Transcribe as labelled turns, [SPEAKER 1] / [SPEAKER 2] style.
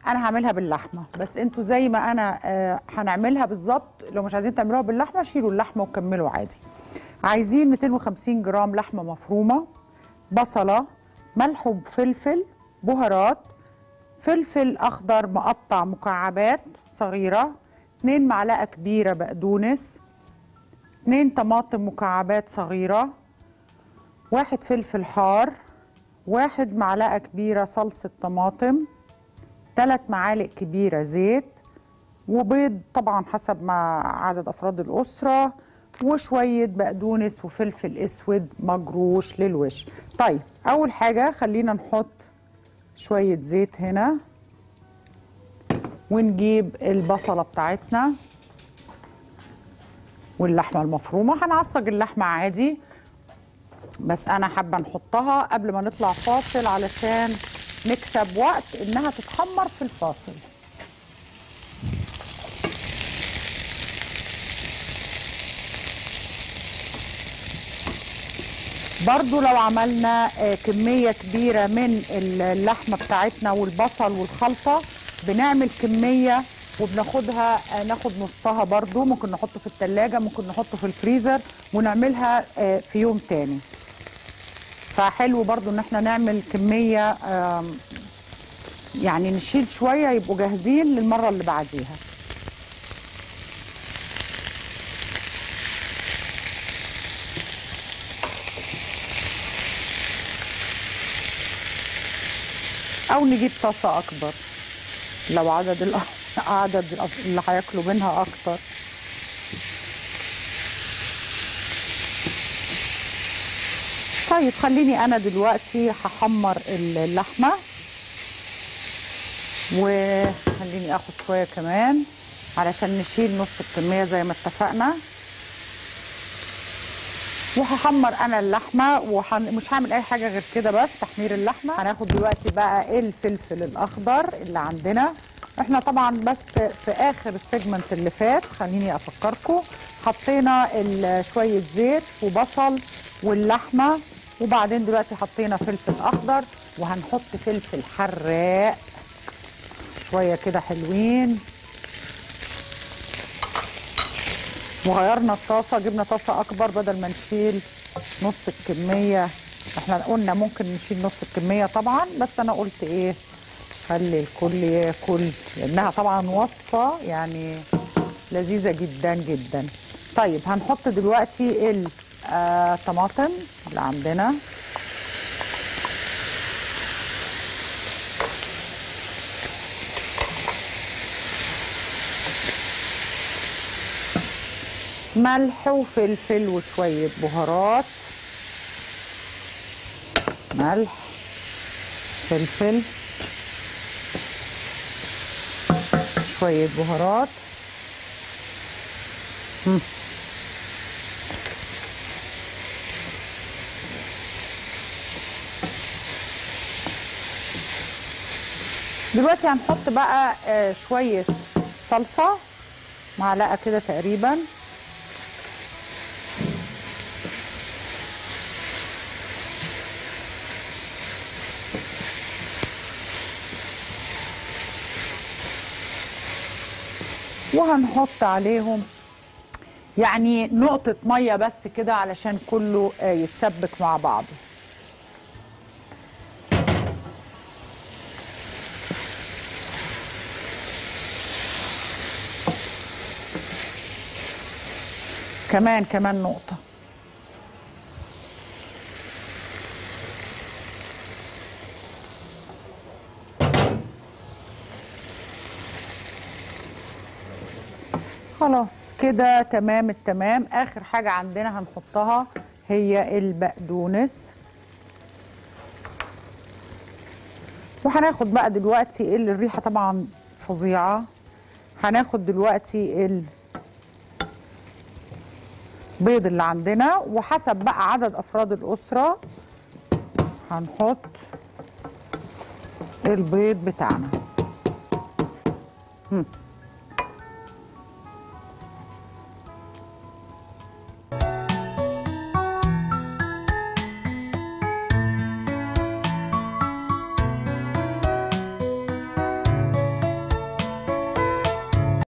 [SPEAKER 1] انا هعملها باللحمه بس انتوا زي ما انا آه، هنعملها بالظبط لو مش عايزين تعملوها باللحمه شيلوا اللحمه وكملوا عادي عايزين 250 جرام لحمه مفرومه بصله ملح وفلفل بهارات فلفل اخضر مقطع مكعبات صغيره 2 معلقه كبيره بقدونس 2 طماطم مكعبات صغيره واحد فلفل حار واحد معلقه كبيره صلصه طماطم ثلاث معالق كبيره زيت وبيض طبعا حسب ما عدد افراد الاسره وشويه بقدونس وفلفل اسود مجروش للوش طيب اول حاجه خلينا نحط شويه زيت هنا ونجيب البصله بتاعتنا واللحمه المفرومه هنعصج اللحمه عادي بس انا حابه نحطها قبل ما نطلع فاصل علشان نكسب وقت انها تتحمر في الفاصل برضو لو عملنا آه، كمية كبيرة من اللحمة بتاعتنا والبصل والخلطة بنعمل كمية وبناخدها آه، ناخد نصها برضو ممكن نحطه في التلاجة ممكن نحطه في الفريزر ونعملها آه، في يوم تاني فحلو برضو ان احنا نعمل كمية آم، يعني نشيل شوية يبقوا جاهزين للمرة اللي بعديها او نجيب طاسة اكبر لو عدد ال- عدد اللي هياكلوا منها اكتر طيب خليني انا دلوقتي هحمر اللحمه وخليني اخد شويه كمان علشان نشيل نص الكميه زي ما اتفقنا وهحمر انا اللحمه ومش هعمل اي حاجه غير كده بس تحمير اللحمه هناخد دلوقتي بقى الفلفل الاخضر اللي عندنا احنا طبعا بس في اخر السيجمنت اللي فات خليني افكركم حطينا ال- شويه زيت وبصل واللحمه وبعدين دلوقتي حطينا فلفل اخضر وهنحط فلفل حراق شويه كده حلوين وغيرنا الطاسه جبنا طاسه اكبر بدل ما نشيل نص الكميه احنا قلنا ممكن نشيل نص الكميه طبعا بس انا قلت ايه خلي الكل ياكل لانها طبعا وصفه يعني لذيذه جدا جدا طيب هنحط دلوقتي الطماطم اللي عندنا ملح وفلفل وشوية بهارات ملح فلفل شوية بهارات مم. دلوقتي هنحط بقى آه، شوية صلصة معلقة كده تقريبا وهنحط عليهم يعني نقطة مية بس كده علشان كله آه، يتسبك مع بعضه كمان كمان نقطة خلاص كده تمام التمام اخر حاجة عندنا هنحطها هي البقدونس وهناخد بقى دلوقتي ال- الريحة طبعا فظيعة هناخد دلوقتي البيض اللي عندنا وحسب بقى عدد افراد الاسرة هنحط البيض بتاعنا هم.